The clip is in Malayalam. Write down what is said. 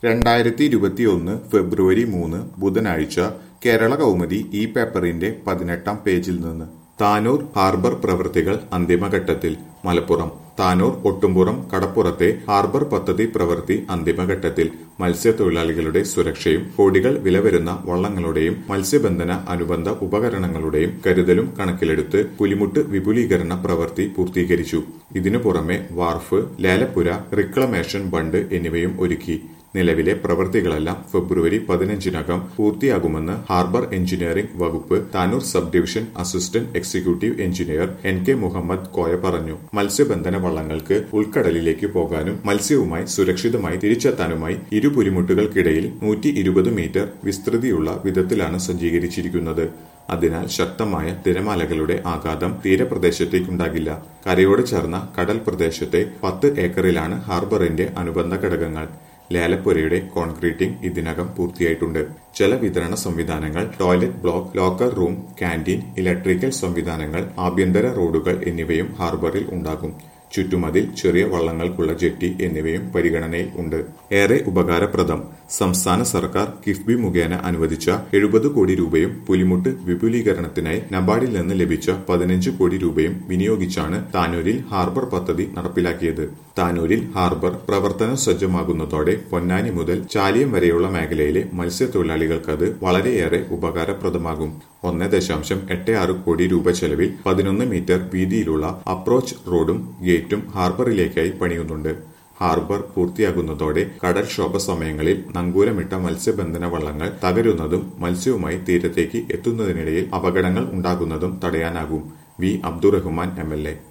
രണ്ടായിരത്തി ഇരുപത്തിയൊന്ന് ഫെബ്രുവരി മൂന്ന് ബുധനാഴ്ച കേരള കൗമുദി ഈ പേപ്പറിന്റെ പതിനെട്ടാം പേജിൽ നിന്ന് താനൂർ ഹാർബർ പ്രവൃത്തികൾ അന്തിമഘട്ടത്തിൽ മലപ്പുറം താനൂർ ഒട്ടുംപുറം കടപ്പുറത്തെ ഹാർബർ പദ്ധതി പ്രവൃത്തി അന്തിമഘട്ടത്തിൽ മത്സ്യത്തൊഴിലാളികളുടെ സുരക്ഷയും കോടികൾ വില വരുന്ന വള്ളങ്ങളുടെയും മത്സ്യബന്ധന അനുബന്ധ ഉപകരണങ്ങളുടെയും കരുതലും കണക്കിലെടുത്ത് പുലിമുട്ട് വിപുലീകരണ പ്രവൃത്തി പൂർത്തീകരിച്ചു ഇതിനു പുറമെ വാർഫ് ലേലപ്പുര റിക്ലമേഷൻ ബണ്ട് എന്നിവയും ഒരുക്കി നിലവിലെ പ്രവൃത്തികളെല്ലാം ഫെബ്രുവരി പതിനഞ്ചിനകം പൂർത്തിയാകുമെന്ന് ഹാർബർ എഞ്ചിനീയറിംഗ് വകുപ്പ് Tanur sub division assistant executive engineer N K Muhammad Koya പറഞ്ഞു മത്സ്യബന്ധന വള്ളങ്ങൾക്ക് ഉൾക്കടലിലേക്ക് പോകാനും മത്സ്യവുമായി സുരക്ഷിതമായി തിരിച്ചെത്താനുമായി ഇരു പുലിമുട്ടുകൾക്കിടയിൽ നൂറ്റി ഇരുപത് മീറ്റർ വിസ്തൃതിയുള്ള വിധത്തിലാണ് സജ്ജീകരിച്ചിരിക്കുന്നത് അതിനാൽ ശക്തമായ തിരമാലകളുടെ ആഘാതം തീരപ്രദേശത്തേക്കുണ്ടാകില്ല കരയോട് ചേർന്ന കടൽ പ്രദേശത്തെ പത്ത് ഏക്കറിലാണ് ഹാർബറിന്റെ അനുബന്ധ ഘടകങ്ങൾ ലേലപ്പുരയുടെ കോൺക്രീറ്റിംഗ് ഇതിനകം പൂർത്തിയായിട്ടുണ്ട് ജലവിതരണ സംവിധാനങ്ങൾ toilet block locker room canteen electrical സംവിധാനങ്ങൾ ആഭ്യന്തര റോഡുകൾ എന്നിവയും ഹാർബറിൽ ഉണ്ടാകും ചുറ്റുമതിൽ ചെറിയ വള്ളങ്ങൾക്കുള്ള ജെട്ടി എന്നിവയും പരിഗണനയിൽ ഉണ്ട് ഏറെ ഉപകാരപ്രദം സംസ്ഥാന സർക്കാർ കിഫ്ബി മുഖേന അനുവദിച്ച എഴുപത് കോടി രൂപയും പുലിമുട്ട് വിപുലീകരണത്തിനായി നബാർഡിൽ നിന്ന് ലഭിച്ച പതിനഞ്ച് കോടി രൂപയും വിനിയോഗിച്ചാണ് താനൂരിൽ ഹാർബർ പദ്ധതി നടപ്പിലാക്കിയത് താനൂരിൽ ഹാർബർ പ്രവർത്തനം സജ്ജമാകുന്നതോടെ പൊന്നാനി മുതൽ ചാലിയം വരെയുള്ള മേഖലയിലെ മത്സ്യത്തൊഴിലാളികൾക്കത് വളരെയേറെ ഉപകാരപ്രദമാകും ഒന്ന് ദശാംശം എട്ട് ആറ് കോടി രൂപ ചെലവിൽ പതിനൊന്ന് മീറ്റർ വീതിയിലുള്ള അപ്രോച്ച് റോഡും ഗേറ്റും ഹാർബറിലേക്കായി പണിയുന്നുണ്ട് ഹാർബർ പൂർത്തിയാകുന്നതോടെ കടൽക്ഷോഭ സമയങ്ങളിൽ നങ്കൂരമിട്ട മത്സ്യബന്ധന വള്ളങ്ങൾ തകരുന്നതും മത്സ്യവുമായി തീരത്തേക്ക് എത്തുന്നതിനിടയിൽ അപകടങ്ങൾ ഉണ്ടാകുന്നതും തടയാനാകും V Abdurahman M L A